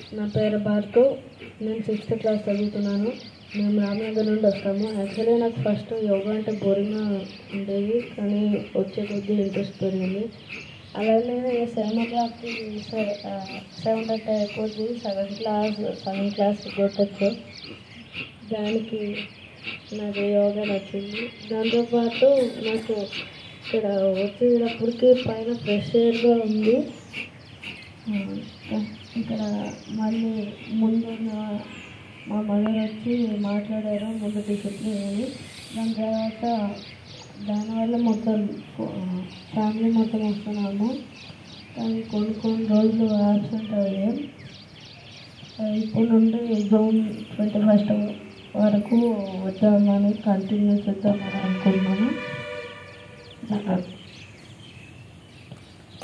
నా పేరు భార్గవ్ నేను సిక్స్త్ క్లాస్ చదువుతున్నాను మేము రామనగర్ నుండి వస్తాము యాక్చువల్లీ నాకు ఫస్ట్ యోగా అంటే బోరింగ్గా ఉండేది కానీ వచ్చే కొద్దీ ఇంట్రెస్ట్ పెరిగింది అలానే సెవెన్ ఓ క్లాక్కి సెవెన్ థర్టీ అయిపోద్ది సెవెన్ క్లాస్ సెవెన్ క్లాస్ కొట్టచ్చు దానికి నాకు యోగా నచ్చింది దాంతోపాటు నాకు ఇక్కడ వచ్చేటప్పటికి పైన ఫ్రెష్ ఎయిర్గా ఉంది ఆ, ఇక్కడ మళ్ళీ ముందు నా- మా మదర్ వచ్చి మాట్లాడారు ముందు డిసిప్లిన్ అని దాని తర్వాత దానివల్ల మొత్తం ఫ్యామిలీ మొత్తం వస్తున్నాము కానీ కొన్ని కొన్ని రోజులు యాబ్సెంట్ అయ్యాం ఆ, ఇప్పుడు నుండి జూన్ ట్వంటీ ఫస్ట్ వరకు వచ్చామని కంటిన్యూ చేద్దామని అనుకుంటున్నాను